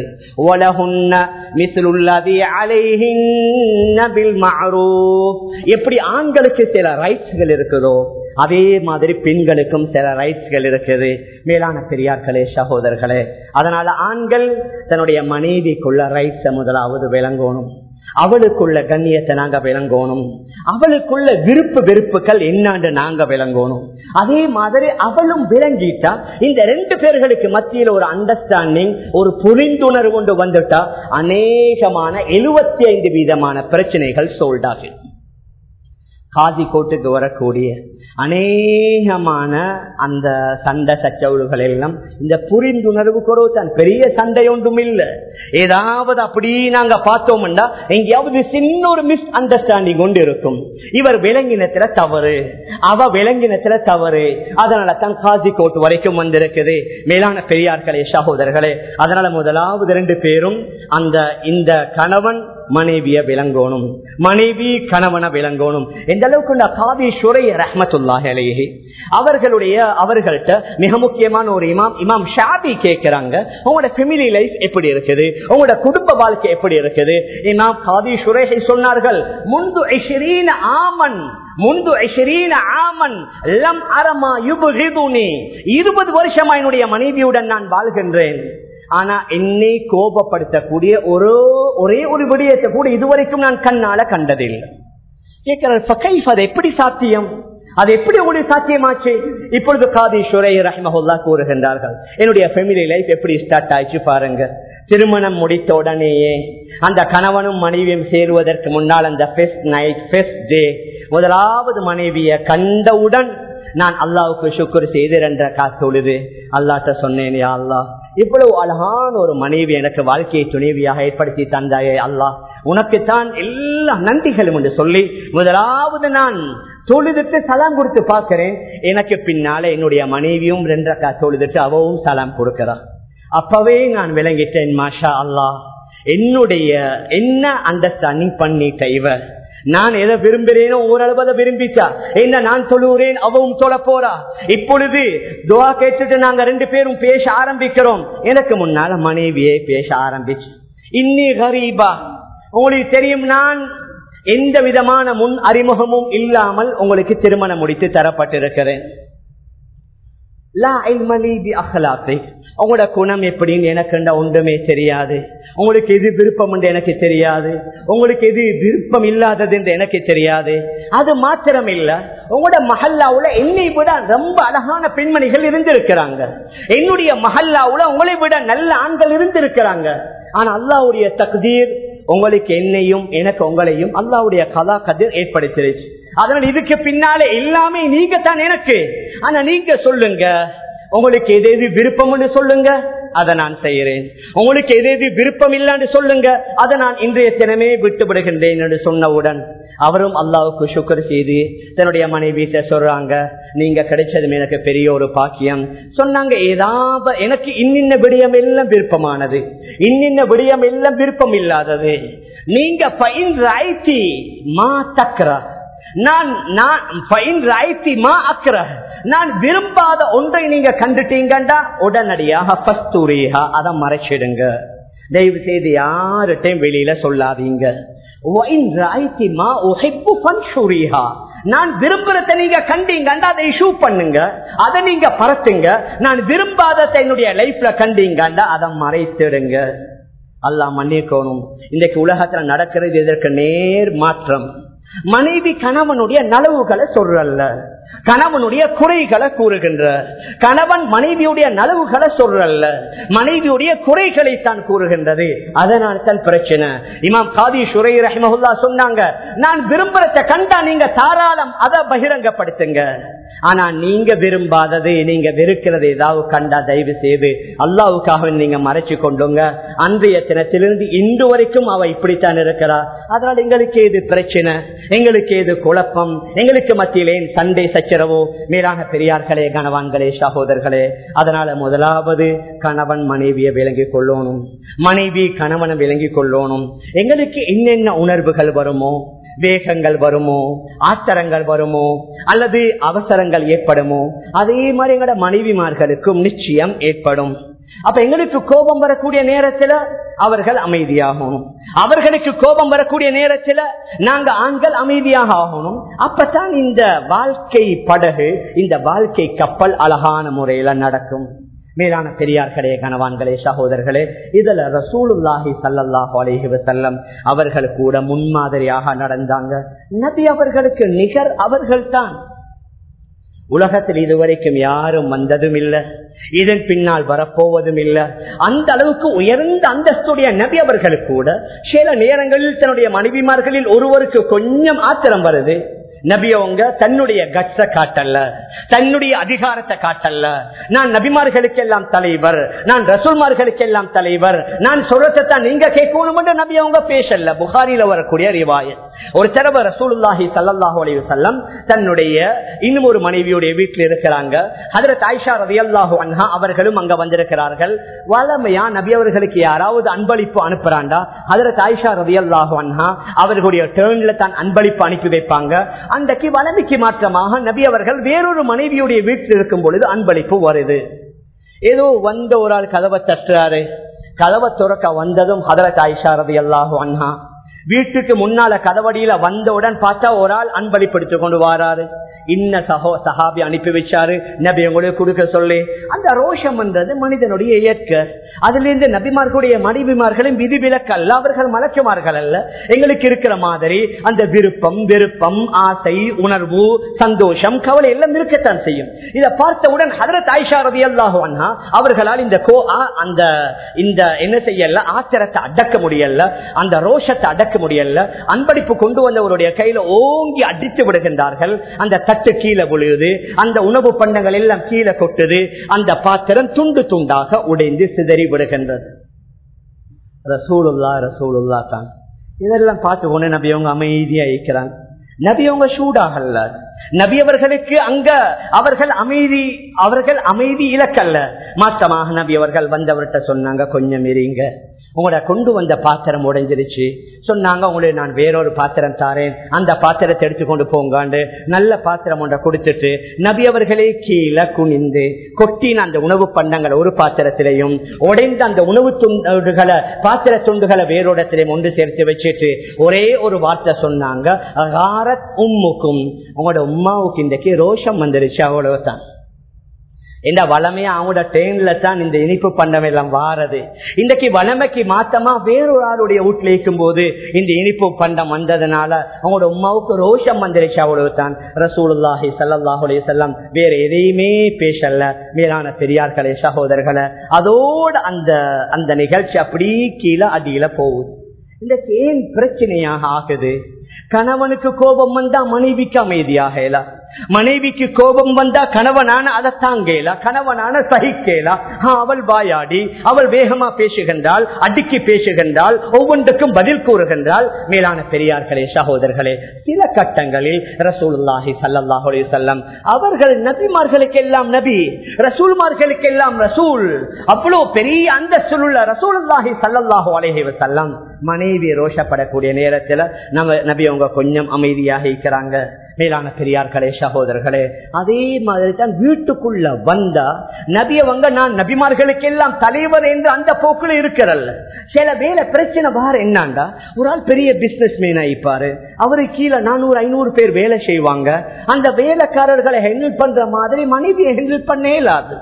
எப்படி ஆண்களுக்கு சில ரைட்ஸ்கள் இருக்குதோ அதே மாதிரி பெண்களுக்கும் சில ரைட்ஸ்கள் இருக்குது மேலான பெரியார்களே சகோதரர்களே அதனால ஆண்கள் தன்னுடைய மனைவிக்குள்ள ரைட்ஸை முதலாவது விளங்கணும் அவளுக்குள்ள கண்ணியத்தை நாங்க விளங்கணும் அவளுக்குள்ள விருப்பு வெறுப்புகள் என்னான்னு நாங்க விளங்கணும் அதே மாதிரி அவளும் விளங்கிட்டா இந்த ரெண்டு பேர்களுக்கு மத்தியில் ஒரு அண்டர்ஸ்டாண்டிங் ஒரு புரிந்துணர்வு கொண்டு வந்துட்டா அநேகமான எழுபத்தி ஐந்து வீதமான பிரச்சனைகள் சோல்டாகு காதி கோட்டுக்கு வரக்கூடிய அநேகமான அந்த சண்டை சச்சவுகள் எல்லாம் இந்த புரிந்துணர்வு குறவு தான் பெரிய சண்டை ஒன்றும் இல்லை ஏதாவது அப்படி நாங்க பார்த்தோம்னா எங்கேயாவது சின்ன ஒரு மிஸ் அண்டர்ஸ்டாண்டிங் கொண்டு இருக்கும் இவர் விலங்கினத்துல தவறு அவ விலங்கினத்துல தவறு அதனால தான் காதி கோட்டு வரைக்கும் வந்திருக்குது மேலான பெரியார்களே சகோதரர்களே அதனால முதலாவது ரெண்டு பேரும் அந்த இந்த கணவன் மனைவிய விளங்கணும் மனைவி கணவனை விளங்கணும் எந்த அளவுக்கு இந்த காதி சுரை ரஹமத்துல்லாஹி அலைஹி அவர்களுடைய அவர்கள்ட்ட மிக முக்கியமான ஒரு இமாம் இமாம் ஷாபி கேட்கிறாங்க உங்களோட ஃபெமிலி லைஃப் எப்படி இருக்குது உங்களோட குடும்ப வாழ்க்கை எப்படி இருக்குது இமாம் காதி சுரேஷை சொன்னார்கள் முன்பு ஐஷரீன ஆமன் முன்பு ஐஷரீன ஆமன் லம் அரமா யுபுகிதுனி இருபது வருஷமா என்னுடைய மனைவியுடன் நான் வாழ்கின்றேன் ஆனா என்னை கோபப்படுத்தக்கூடிய ஒரு ஒரே ஒரு விடயத்தை கூட இதுவரைக்கும் நான் கண்ணால கண்டதில்லை கேட்கிறார் அது எப்படி சாத்தியம் அது எப்படி உங்களுக்கு சாத்தியமாச்சு இப்பொழுது காதி ஷுரை ரஹ்மஹுல்லா கூறுகின்றார்கள் என்னுடைய ஃபேமிலி லைஃப் எப்படி ஸ்டார்ட் ஆயிடுச்சு பாருங்க திருமணம் முடித்த உடனேயே அந்த கணவனும் மனைவியும் சேருவதற்கு முன்னால் அந்த ஃபெஸ்ட் நைட் ஃபெஸ்ட் டே முதலாவது மனைவியை கண்டவுடன் நான் அல்லாவுக்கு சுக்குர் செய்து என்ற காத்தொழுது அல்லாட்ட சொன்னேன் யா அல்லா இவ்வளவு அழகான ஒரு மனைவி எனக்கு வாழ்க்கையை துணைவியாக ஏற்படுத்தி தந்தாயே அல்லா உனக்குத்தான் எல்லா நன்றிகளும் என்று சொல்லி முதலாவது நான் தொழுதுட்டு சலாம் கொடுத்து பார்க்கிறேன் எனக்கு பின்னால என்னுடைய மனைவியும் ரெண்டக்கா தொழுதுட்டு அவவும் சலாம் கொடுக்கிறான் அப்பவே நான் விளங்கிட்டேன் மாஷா அல்லா என்னுடைய என்ன அண்டர்ஸ்டாண்டிங் பண்ணிட்ட இவ நான் எதை விரும்புகிறேனோ ஓரளவு அதை விரும்பிச்சா என்ன நான் சொல்லுகிறேன் அவவும் சொல்ல போறா இப்பொழுது துவா கேட்டுட்டு நாங்க ரெண்டு பேரும் பேச ஆரம்பிக்கிறோம் எனக்கு முன்னால மனைவியே பேச ஆரம்பிச்சு இன்னி கரீபா உங்களுக்கு தெரியும் நான் எந்த விதமான முன் அறிமுகமும் இல்லாமல் உங்களுக்கு திருமணம் முடித்து தரப்பட்டிருக்கிறேன் உங்களோட குணம் எப்படின்னு எனக்கு ஒன்றுமே தெரியாது உங்களுக்கு எது விருப்பம் என்று எனக்கு தெரியாது உங்களுக்கு எது விருப்பம் இல்லாதது என்று எனக்கு தெரியாது அது மாத்திரம் இல்ல உங்களோட மஹல்லாவுல என்னை விட ரொம்ப அழகான பெண்மணிகள் இருந்திருக்கிறாங்க என்னுடைய மஹல்லாவுல உங்களை விட நல்ல ஆண்கள் இருந்திருக்கிறாங்க ஆனா அல்லாவுடைய தகுதீர் உங்களுக்கு என்னையும் எனக்கு உங்களையும் அல்லாவுடைய கலா கதிர் ஏற்படுத்திருச்சு அதனால் இதுக்கு பின்னாலே எல்லாமே நீங்க தான் எனக்கு ஆனா நீங்க சொல்லுங்க உங்களுக்கு எது எது விருப்பம் சொல்லுங்க அதை நான் செய்யறேன் உங்களுக்கு எது எது விருப்பம் இல்லைன்னு சொல்லுங்க அதை நான் இன்றைய தினமே விட்டு விடுகின்றேன் என்று சொன்னவுடன் அவரும் அல்லாவுக்கு சுக்கர் செய்து தன்னுடைய மனைவிட்ட சொல்றாங்க நீங்க கிடைச்சதும் எனக்கு பெரிய ஒரு பாக்கியம் சொன்னாங்க ஏதாவது எனக்கு இன்னின்ன விடயம் எல்லாம் விருப்பமானது இன்னின்ன விடயம் எல்லாம் விருப்பம் இல்லாதது நீங்க மா தக்கரா நான் நான் விரும்பாத ஒன்றை நீங்க கண்டுட்டீங்கண்டா உடனடியாக அதை மறைச்சிடுங்க தயவு செய்து யார்கிட்டையும் வெளியில சொல்லாதீங்க நான் விரும்புறத நீங்க கண்டீங்கண்டா அதை இஷ்யூ பண்ணுங்க அதை நீங்க பரத்துங்க நான் விரும்பாததை என்னுடைய லைஃப்ல கண்டீங்கண்டா அதை மறைத்திடுங்க அல்லா மன்னிக்கணும் இன்றைக்கு உலகத்துல நடக்கிறது இதற்கு நேர் மாற்றம் மனைவி கணவனுடைய நலவுகளை சொல்றல்ல கணவனுடைய குறைகளை கூறுகின்ற கணவன் மனைவியுடைய நலவுகளை சொல்றல்ல மனைவியுடைய குறைகளை தான் கூறுகின்றது அதனால் தான் பிரச்சனை இமாம் காதி சுரை ரஹிமஹுல்லா சொன்னாங்க நான் விரும்புறத கண்டா நீங்க தாராளம் அதை பகிரங்கப்படுத்துங்க ஆனா நீங்க விரும்பாதது நீங்க வெறுக்கிறது ஏதாவது கண்டா தயவு செய்து அல்லாவுக்காக நீங்க மறைச்சு கொண்டுங்க அன்றைய தினத்திலிருந்து இன்று வரைக்கும் அவ இப்படித்தான் இருக்கிறா அதனால் எங்களுக்கு ஏது பிரச்சனை எங்களுக்கு ஏது குழப்பம் எங்களுக்கு மத்தியிலே சண்டை சச்சரவோ மேலான பெரியார்களே கணவான்களே சகோதரர்களே அதனால முதலாவது கணவன் மனைவியை விளங்கி கொள்ளணும் மனைவி கணவனை விளங்கி கொள்ளணும் எங்களுக்கு என்னென்ன உணர்வுகள் வருமோ வேகங்கள் வருமோ ஆத்திரங்கள் வருமோ அல்லது அவசரங்கள் ஏற்படுமோ அதே மாதிரி எங்களோட மனைவிமார்களுக்கும் நிச்சயம் ஏற்படும் அப்ப எங்களுக்கு கோபம் வரக்கூடிய நேரத்துல அவர்கள் அமைதியாகணும் அவர்களுக்கு கோபம் வரக்கூடிய நேரத்துல நாங்க ஆண்கள் அமைதியாக ஆகணும் அப்பதான் இந்த வாழ்க்கை படகு இந்த வாழ்க்கை கப்பல் அழகான முறையில நடக்கும் மேலான பெரியார்களே கணவான்களே சகோதரர்களே இதுல ரசூலுல்லாஹி சல்லாஹு அலஹி வசல்லம் அவர்கள் கூட முன்மாதிரியாக நடந்தாங்க நபி அவர்களுக்கு நிகர் அவர்கள் தான் உலகத்தில் இதுவரைக்கும் யாரும் வந்ததும் இல்லை இதன் பின்னால் வரப்போவதும் இல்லை அந்த அளவுக்கு உயர்ந்த அந்தஸ்துடைய நபி அவர்களுக்கு கூட சில நேரங்களில் தன்னுடைய மனைவிமார்களில் ஒருவருக்கு கொஞ்சம் ஆத்திரம் வருது நபியவங்க தன்னுடைய கட்ச காட்டல்ல தன்னுடைய அதிகாரத்தை காட்டல்ல நான் நபிமார்களுக்கு எல்லாம் தலைவர் நான் ரசூல்மார்களுக்கு எல்லாம் தலைவர் நான் சொல்றதான் நீங்க கேட்கணும் நபி அவங்க பேசல புகாரில வரக்கூடிய ரிவாயத் ஒரு தடவை ரசூலுல்லாஹி சல்லாஹூ அலைஹி வஸல்லம் தன்னுடைய இன்னும் ஒரு மனைவியுடைய வீட்டில் இருக்கிறாங்க ஹதரத் ஆயிஷா ரலியல்லாஹு அன்ஹா அவர்களும் அங்க வந்திருக்கிறார்கள் வளமையா நபி அவர்களுக்கு யாராவது அன்பளிப்பு அனுப்புறாண்டா ஹதரத் ஆயிஷா ரலியல்லாஹு அன்ஹா அவர்களுடைய டேர்ன்ல தான் அன்பளிப்பு அனுப்பி வைப்பாங்க அன்றைக்கு வளமைக்கு மாற்றமாக நபி அவர்கள் வேறொரு மனைவியுடைய வீட்டில் இருக்கும் பொழுது அன்பளிப்பு வருது ஏதோ வந்த ஒரு ஆள் கதவை தட்டுறாரு கதவை துறக்க வந்ததும் ஹதரத் ஆயிஷா ரலியல்லாஹு அன்ஹா வீட்டுக்கு முன்னால கதவடியில வந்தவுடன் பார்த்தா ஒரு ஆள் அன்பளிப்படுத்திக் கொண்டு வாராரு இன்ன சகோ சஹாபி அனுப்பி வச்சாரு நபி உங்களுக்கு கொடுக்க சொல்லி அந்த ரோஷம் என்றது மனிதனுடைய இயற்கை அதுல இருந்து நபிமார்களுடைய மனைவிமார்களும் விதிவிலக்கல்ல அவர்கள் மலக்குமார்கள் அல்ல எங்களுக்கு இருக்கிற மாதிரி அந்த விருப்பம் விருப்பம் ஆசை உணர்வு சந்தோஷம் கவலை எல்லாம் இருக்கத்தான் செய்யும் இதை பார்த்தவுடன் ஹதரத் ஆயிஷா ரவி அல்லாஹுவன்னா அவர்களால் இந்த கோ ஆ- அந்த இந்த என்ன செய்யல ஆத்திரத்தை அடக்க முடியல அந்த ரோஷத்தை அடக்க முடியல அன்பளிப்பு கொண்டு வந்தவருடைய கையில ஓங்கி அடித்து விடுகின்றார்கள் அந்த தட்டு கீழே விழுது அந்த உணவு பண்டங்கள் எல்லாம் கீழே கொட்டுது அந்த பாத்திரம் துண்டு துண்டாக உடைந்து சிதறி விடுகின்றது ரசூலுல்லா ரசூலுல்லா தான் இதெல்லாம் பார்த்து கொண்டு நபி அவங்க அமைதியா இருக்கிறாங்க நபி அவங்க சூடாகல்ல நபி அவர்களுக்கு அங்க அவர்கள் அமைதி அவர்கள் அமைதி இலக்கல்ல மாற்றமாக நபி அவர்கள் வந்தவர்கிட்ட சொன்னாங்க கொஞ்சம் இருங்க உங்களோட கொண்டு வந்த பாத்திரம் உடைஞ்சிருச்சு சொன்னாங்க உங்களுக்கு நான் வேறொரு பாத்திரம் தாரேன் அந்த பாத்திரத்தை எடுத்துக்கொண்டு போங்காண்டு நல்ல பாத்திரம் ஒன்றை கொடுத்துட்டு நபி அவர்களே கீழே குனிந்து கொட்டின அந்த உணவு பண்டங்களை ஒரு பாத்திரத்திலையும் உடைந்த அந்த உணவு துண்டுகளை பாத்திர துண்டுகளை வேறோடத்திலையும் ஒன்று சேர்த்து வச்சுட்டு ஒரே ஒரு வார்த்தை சொன்னாங்க "அகாரத் உம்முக்கும் உங்களோட உம்மாவுக்கு இன்றைக்கு ரோஷம் வந்துருச்சு அவ்வளவுதான் இந்த வளமையா அவங்களோட ட்ரெயின்ல தான் இந்த இனிப்பு பண்டம் எல்லாம் வாரது இன்றைக்கு வளமைக்கு மாத்தமா வேறொரு ஆளுடைய வீட்டுல இருக்கும் போது இந்த இனிப்பு பண்டம் வந்ததுனால அவங்களோட உமாவுக்கு ரோஷம் வந்துருச்சு அவ்வளவுதான் ரசூலுல்லாஹி சல்லாஹுலே செல்லம் வேற எதையுமே பேசல மேலான பெரியார்களே சகோதரர்களை அதோட அந்த அந்த நிகழ்ச்சி அப்படி கீழே அடியில போகுது இந்த ஏன் பிரச்சனையாக ஆகுது கணவனுக்கு கோபம் வந்தா மனைவிக்கு அமைதியாக மனைவிக்கு கோபம் வந்தா கணவனான அதை தாங்கேலா கணவனான சகிக்கேலா ஆ, அவள் வாயாடி அவள் வேகமா பேசுகின்றாள் அடிக்கி பேசுகின்றாள் ஒவ்வொன்றுக்கும் பதில் கூறுகின்றாள் மேலான பெரியார்களே சகோதரர்களே சில கட்டங்களில் ரசூலுல்லாஹி ஸல்லல்லாஹு அலைஹி வஸல்லம் அவர்கள் நபிமார்களுக்கெல்லாம் நபி ரசூல்மார்களுக்கெல்லாம் ரசூல் அவ்வளவு பெரிய அந்த சொல்லுள்ள ரசூலுல்லாஹி ஸல்லல்லாஹு அலைஹி வஸல்லம் மனைவி ரோஷப்படக்கூடிய நேரத்துல நம்ம நபி அவங்க கொஞ்சம் அமைதியாக இருக்கிறாங்க மேலான பெரியார்களே சகோதரர்களே அதே மாதிரி தான் வீட்டுக்குள்ள வந்தா நபி அவங்க நான் நபிமார்களுக்கு எல்லாம் தலைவர் என்று அந்த போக்குல இருக்கிறல்ல சில வேலை பிரச்சனை வார என்னண்டா ஒரு ஆள் பெரிய பிசினஸ் மேன் ஆயிப்பாரு அவரு கீழே நானூறு ஐநூறு பேர் வேலை செய்வாங்க அந்த வேலைக்காரர்களை ஹேண்டில் பண்ற மாதிரி மனைவியை ஹேண்டில் பண்ண இயலாது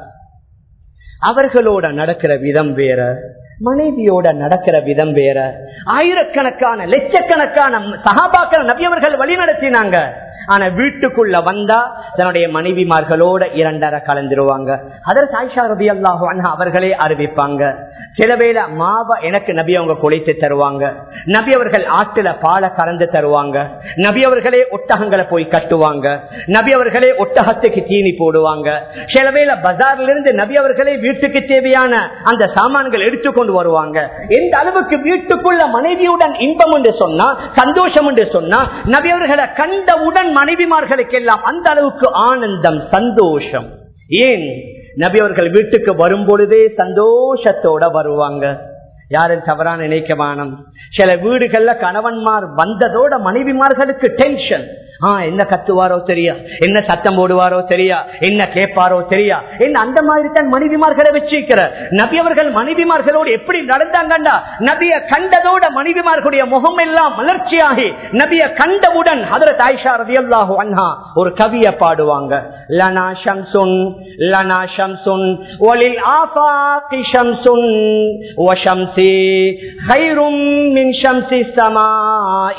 அவர்களோட நடக்கிற விதம் வேற மனைவியோட நடக்கிற விதம் வேற ஆயிரக்கணக்கான லட்சக்கணக்கான சகாபாக்கள் நபியவர்கள் வழி நடத்தினாங்க ஆனா வீட்டுக்குள்ள வந்தா தன்னுடைய மனைவிமார்களோட இரண்டரை கலந்துருவாங்க அதற்கு ஆயிஷா ரபி அல்லாஹு அவர்களே அறிவிப்பாங்க சில வேளை மாவ எனக்கு நபி அவங்க குலைத்து தருவாங்க நபி அவர்கள் ஆற்றுல பாலை கறந்து தருவாங்க நபி அவர்களே ஒட்டகங்களை போய் கட்டுவாங்க நபி அவர்களே ஒட்டகத்துக்கு தீனி போடுவாங்க சில வேளை பஜார்ல இருந்து நபி அவர்களே வீட்டுக்கு தேவையான அந்த சாமான்கள் எடுத்துக்கொண்டு வருவாங்க எந்த அளவுக்கு வீட்டுக்குள்ள மனைவியுடன் இன்பம் என்று சொன்னா சந்தோஷம் என்று சொன்னா நபி அவர்களை கண்டவுடன் மனைவிமார்களுக்கு எல்லாம் அந்த அளவுக்கு ஆனந்தம் சந்தோஷம் ஏன் நபி அவர்கள் வீட்டுக்கு வரும் பொழுதே சந்தோஷத்தோட வருவாங்க யாரும் தவறான நினைக்கமானம் சில வீடுகள்ல கணவன்மார் வந்ததோட மனைவிமார்களுக்கு டென்ஷன் ஆஹ் என்ன கத்துவாரோ தெரியா என்ன சத்தம் போடுவாரோ தெரியா என்ன கேட்பாரோ தெரியா என்ன அந்த மாதிரி தான் மனைவிமார்களை வச்சிருக்கிற நபி அவர்கள் மனைவிமார்களோடு எப்படி நடந்தாங்கண்டா நபிய கண்டதோட மனைவிமார்களுடைய முகம் எல்லாம் மலர்ச்சியாகி நபிய கண்டவுடன் ஹதரத் ஆயிஷா ரதியல்லாஹு அன்ஹா ஒரு கவிய பாடுவாங்க லனா ஷம்சுன் லனா ஷம்சுன் ஒலில் ஆஃபாகி ஷம்சுன் وشمسي خير من شمس السماء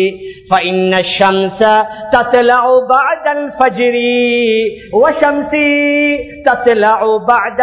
فإن الشمس تطلع بعد الفجر وشمسي تطلع بعد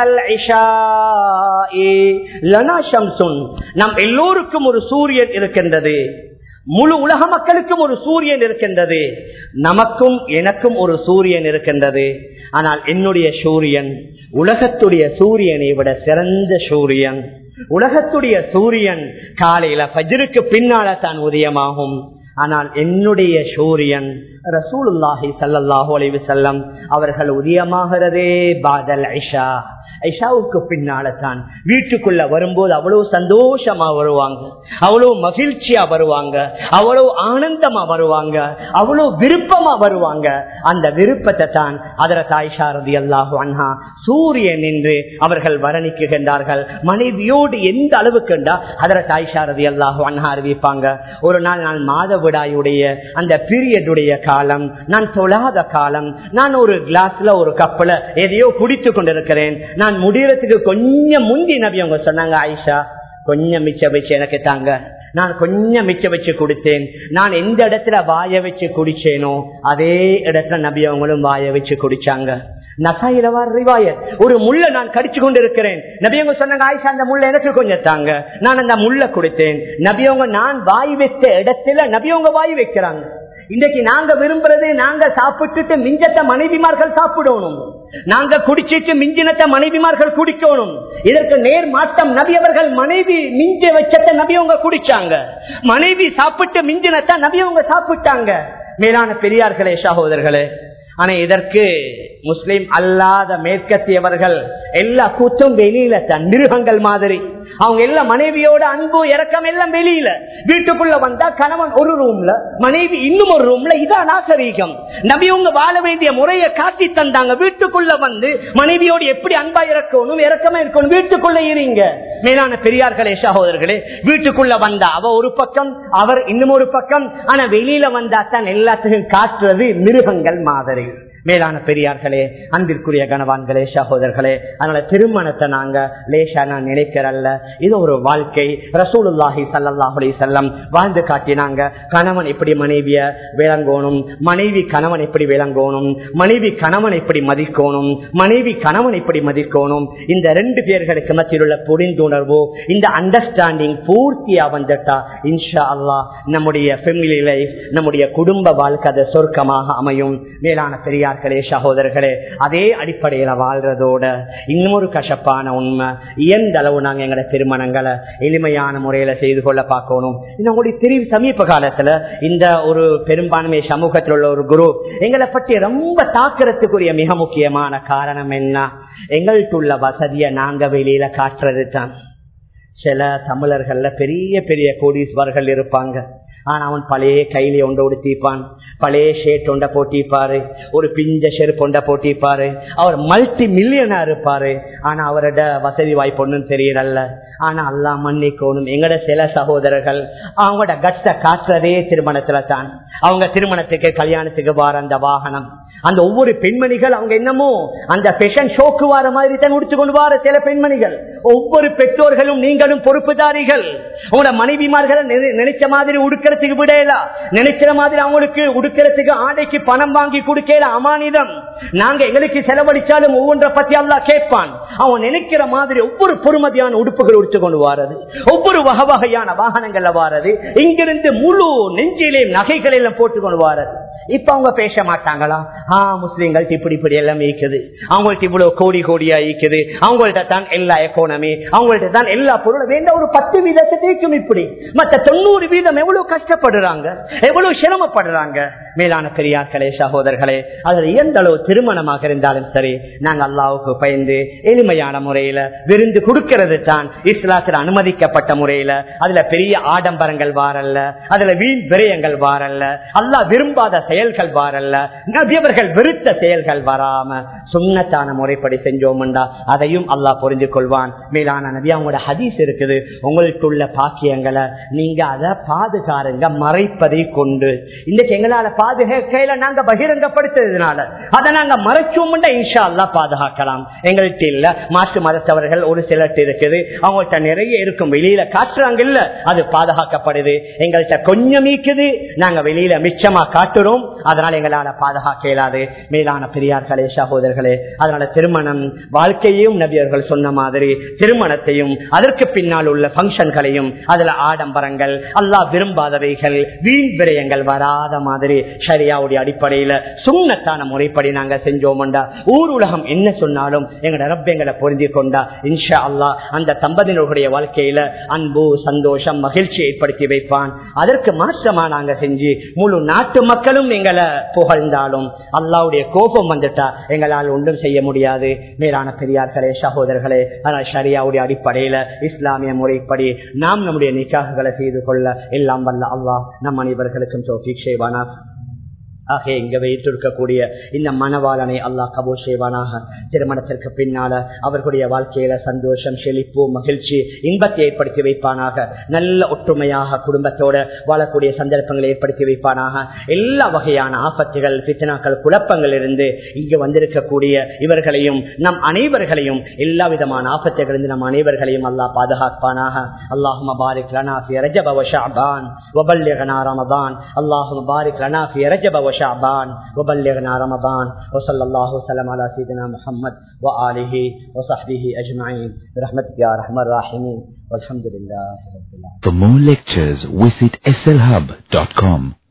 العشاء لنا شمس நம் எல்லோருக்கும் ஒரு சூரியன் இருக்கின்றது முழு உலக மக்களுக்கும் ஒரு சூரியன் இருக்கின்றது நமக்கும் எனக்கும் ஒரு சூரியன் இருக்கின்றது ஆனால் என்னுடைய சூரியன் உலகத்துடைய சூரியனை விட சிறந்த சூரியன் உலகத்துடைய சூரியன் காலையில பஜ்ருக்கு பின்னால தான் உதயமாகும் ஆனால் என்னுடைய சூரியன் ரசூலுல்லாஹி சல்லாஹூ அலைவு செல்லம் அவர்கள் உதயமாகிறதே பாதல் ஐஷா ஐஷாவுக்கு பின்னால தான் வீட்டுக்குள்ள வரும்போது அவ்வளவு சந்தோஷமா வருவாங்க அவ்வளவு மகிழ்ச்சியா வருவாங்க அவ்வளவு ஆனந்தமா வருவாங்க அவ்வளவு விருப்பமா வருவாங்க அந்த விருப்பத்தை தான் அதர தாய்ஷா ரதி அல்லாஹு அண்ணா சூரியன் என்று அவர்கள் வர்ணிக்குகின்றார்கள் மனைவியோடு எந்த அளவுக்கு அதர தாய்ஷா ரதி அல்லாஹு அண்ணா அறிவிப்பாங்க ஒரு நாள் நான் மாதவிடாயுடைய அந்த பீரியடுடைய காலம் நான் தொழாத காலம் நான் ஒரு கிளாஸ்ல ஒரு கப்பல எதையோ குடித்து கொண்டிருக்கிறேன் நான் முடியறதுக்கு கொஞ்சம் முந்தி நபி அவங்க சொன்னாங்க ஆயிஷா கொஞ்சம் மிச்ச வச்சு எனக்கு தாங்க நான் கொஞ்சம் மிச்ச வச்சு கொடுத்தேன் நான் எந்த இடத்துல வாய வச்சு குடிச்சேனோ அதே இடத்துல நபி அவங்களும் வாய வச்சு குடிச்சாங்க ஒரு முள்ள நான் கடிச்சு கொண்டு இருக்கிறேன் நபியவங்க சொன்னாங்க ஆயிஷா அந்த முள்ள எனக்கு கொஞ்சம் தாங்க நான் அந்த முள்ள கொடுத்தேன் நபியவங்க நான் வாய் வைத்த இடத்துல நபியவங்க வாய் வைக்கிறாங்க இன்னைக்கு நாங்க விரும்புறது நாங்க சாப்பிட்டுட்டு மிஞ்சத்த மனைவிமார்கள் சாப்பிடணும் நாங்க குடிச்சிட்டு மிஞ்சினத்த மனைவிமார்கள் குடிக்கணும் இதற்கு நேர் மாட்டம் நபி அவர்கள் மனைவி மிஞ்ச வச்சத்த நபி அவங்க குடிச்சாங்க மனைவி சாப்பிட்டு மிஞ்சினத்த நபி அவங்க சாப்பிட்டாங்க மேலான பெரியார்களே சகோதரர்களே ஆனா இதற்கு முஸ்லிம் அல்லாத மேற்கத்தியவர்கள் எல்லா கூத்தும் வெளியில தன் மிருகங்கள் மாதிரி அவங்க எல்லாம் மனைவியோட அன்பு இறக்கம் எல்லாம் வெளியில வீட்டுக்குள்ள வந்தா கணவன் ஒரு ரூம்ல மனைவி இன்னும் ஒரு ரூம்ல இதான் நாகரீகம் நபி உங்க வாழ வேண்டிய முறையை காட்டி தந்தாங்க வீட்டுக்குள்ள வந்து மனைவியோடு எப்படி அன்பா இறக்கணும் இறக்கமா இருக்கணும் வீட்டுக்குள்ள இருங்க மேலான பெரியார்களே சகோதரர்களே வீட்டுக்குள்ள வந்தா அவ ஒரு பக்கம் அவர் இன்னும் ஒரு பக்கம் ஆனா வெளியில வந்தா தான் எல்லாத்துக்கும் காட்டுறது மிருகங்கள் மாதிரி மேலான பெரியார்களே அன்பிற்குரிய கனவான்களே சகோதரர்களே அதனால திருமணத்தை நாங்க லேசா நான் நினைக்கிறல்ல இது ஒரு வாழ்க்கை ரசூலுல்லாஹி சல்லாஹுலே செல்லம் வாழ்ந்து காட்டினாங்க கணவன் எப்படி மனைவிய விளங்கணும் மனைவி கணவன் எப்படி விளங்கணும் மனைவி கணவன் எப்படி மதிக்கணும் மனைவி கணவன் எப்படி மதிக்கணும் இந்த ரெண்டு பேர்களுக்கு மத்தியில் உள்ள புரிந்துணர்வு இந்த அண்டர்ஸ்டாண்டிங் பூர்த்தியா வந்துட்டா இன்ஷா அல்லா நம்முடைய ஃபெமிலி லைஃப் நம்முடைய குடும்ப வாழ்க்கை அது சொர்க்கமாக அமையும் மேலான பெரியார் பெரியார்களே சகோதரர்களே அதே அடிப்படையில வாழ்றதோட இன்னொரு கசப்பான உண்மை எந்த அளவு நாங்க எங்களோட திருமணங்களை எளிமையான முறையில செய்து கொள்ள பார்க்கணும் நம்முடைய திரு சமீப காலத்துல இந்த ஒரு பெரும்பான்மை சமூகத்தில் உள்ள ஒரு குரு எங்களை பற்றி ரொம்ப தாக்குறதுக்குரிய மிக முக்கியமான காரணம் என்ன எங்கள்கிட்ட உள்ள வசதியை நாங்க வெளியில காட்டுறது தான் சில தமிழர்கள்ல பெரிய பெரிய கோடீஸ்வர்கள் இருப்பாங்க ஆனா அவன் பழைய கையில ஒண்ட உடுத்திப்பான் பழைய ஷேட் ஒண்ட போட்டிப்பாரு ஒரு பிஞ்ச செருப்பு ஒண்ட போட்டிப்பாரு அவர் மல்டி மில்லியனா இருப்பாரு ஆனா அவரோட வசதி வாய்ப்பு ஒன்றும் தெரியல ஆனா அல்லா மன்னிக்கணும் எங்கட சில சகோதரர்கள் அவங்களோட கட்ட காட்டுறதே திருமணத்துல தான் அவங்க திருமணத்துக்கு கல்யாணத்துக்கு வார அந்த வாகனம் அந்த ஒவ்வொரு பெண்மணிகள் அவங்க என்னமோ அந்த பெஷன் ஷோக்கு வார மாதிரி தான் முடிச்சு கொண்டு வார சில பெண்மணிகள் ஒவ்வொரு பெற்றோர்களும் நீங்களும் பொறுப்புதாரிகள் உங்களோட மனைவிமார்களை நினைச்ச மாதிரி உடுக்கிறதுக்கு விடையல நினைக்கிற மாதிரி அவங்களுக்கு உடுக்கிறதுக்கு ஆடைக்கு பணம் வாங்கி கொடுக்கல அமானிதம் நாங்க எங்களுக்கு செலவழிச்சாலும் ஒவ்வொன்றை பத்தி அல்லா கேட்பான் அவன் நினைக்கிற மாதிரி ஒவ்வொரு பொறுமதியான உடுப்புகள் உடுத்து கொண்டு வாரது ஒவ்வொரு வகை வகையான வாகனங்கள்ல வாரது இங்கிருந்து முழு நெஞ்சிலையும் நகைகளிலும் போட்டு கொண்டு வாரது இப்ப அவங்க பேச மாட்டாங்களா ஆஹ் முஸ்லீம்கள் இப்படி இப்படி எல்லாம் ஈக்குது அவங்கள்ட்ட இவ்வளவு கோடி கோடியா ஈக்குது அவங்கள்ட்ட தான் எல்லா எக்கோனமி அவங்கள்ட்ட தான் எல்லா பொருளும் வேண்டாம் ஒரு பத்து வீதத்தை தேய்க்கும் இப்படி மத்த தொண்ணூறு வீதம் எவ்வளவு கஷ்டப்படுறாங்க எவ்வளவு சிரமப்படுறாங்க மேலான பெரியார்களே சகோதரர்களே அதில் எந்த அளவு திருமணமாக இருந்தாலும் சரி நாங்க அல்லாவுக்கு பயந்து எளிமையான முறையில விருந்து கொடுக்கிறது தான் இஸ்லாத்தில் அனுமதிக்கப்பட்ட முறையில அதுல பெரிய ஆடம்பரங்கள் வாரல்ல அதுல வீண் விரயங்கள் வாரல்ல அல்லா விரும்பாத செயல்கள் வாரல்ல நபியவர்கள் வெறுத்த செயல்கள் வராம சுண்ணத்தான முறைப்படி செஞ்சோம்டா அதையும் அல்லாஹ் புரிந்து கொள்வான் மேலான நபி அவங்களோட ஹதீஸ் இருக்குது உங்களுக்குள்ள பாக்கியங்களை நீங்க அதை பாதுகாருங்க மறைப்பதை கொண்டு இன்னைக்கு எங்களால பாதுகாக்கையில நாங்க பகிரங்கப்படுத்துறதுனால அதை நாங்க மறைச்சோம்டா இன்ஷா அல்லா பாதுகாக்கலாம் எங்கள்கிட்ட இல்ல மாற்று மதத்தவர்கள் ஒரு சிலர்கிட்ட இருக்குது அவங்கள்ட்ட நிறைய இருக்கும் வெளியில காட்டுறாங்க இல்ல அது பாதுகாக்கப்படுது எங்கள்கிட்ட கொஞ்சம் நீக்குது நாங்க வெளியில மிச்சமா காட்டுறோம் அதனால எங்களால பாதுகாக்கல கிடைக்காது மேலான பெரியார்களே சகோதரர்களே அதனால திருமணம் வாழ்க்கையும் நபியர்கள் சொன்ன மாதிரி திருமணத்தையும் அதற்கு பின்னால் உள்ள பங்கன்களையும் அதுல ஆடம்பரங்கள் அல்லாஹ் விரும்பாதவைகள் வீண் விரயங்கள் வராத மாதிரி ஷரியாவுடைய அடிப்படையில சுண்ணத்தான முறைப்படி நாங்க செஞ்சோம்டா ஊர் உலகம் என்ன சொன்னாலும் எங்களோட ரப்ப எங்களை பொருந்தி கொண்டா இன்ஷா அல்லாஹ் அந்த தம்பதியினருடைய வாழ்க்கையில அன்பு சந்தோஷம் மகிழ்ச்சி ஏற்படுத்தி வைப்பான் அதற்கு மாற்றமா நாங்க செஞ்சு முழு நாட்டு மக்களும் எங்களை புகழ்ந்தாலும் அல்லாவுடைய கோபம் வந்துட்டா எங்களால் ஒன்றும் செய்ய முடியாது மேலான பெரியார்களே சகோதரர்களே ஆனால் ஷரியாவுடைய அடிப்படையில இஸ்லாமிய முறைப்படி நாம் நம்முடைய நிக்காகுகளை செய்து கொள்ள எல்லாம் வல்ல அல்லாஹ் நம் அனைவர்களுக்கும் தோஃபிக் செய்வானா ஆக இங்க வைத்திருக்கக்கூடிய இந்த மனவாளனை அல்லாஹ் கபூர் செய்வானாக திருமணத்திற்கு பின்னால அவர்களுடைய வாழ்க்கையில சந்தோஷம் செழிப்பு மகிழ்ச்சி இன்பத்தை ஏற்படுத்தி வைப்பானாக நல்ல ஒற்றுமையாக குடும்பத்தோட வாழக்கூடிய சந்தர்ப்பங்களை ஏற்படுத்தி வைப்பானாக எல்லா வகையான ஆபத்துகள் பித்தனாக்கள் குழப்பங்கள் இருந்து இங்கு வந்திருக்கக்கூடிய இவர்களையும் நம் அனைவர்களையும் எல்லா விதமான ஆபத்துகளிலிருந்து நம் அனைவர்களையும் அல்லாஹ் பாதுகாப்பானாக اللهم بارك لنا في رجب وشعبان وبلغنا رمضان اللهم بارك لنا في رجب وشعبان وبلغنا رمضان وصلى الله وسلم على سيدنا محمد وآله وصحبه أجمعين برحمتك يا رحمن الراحمين والحمد لله رب العالمين For more lectures, visit slhub.com.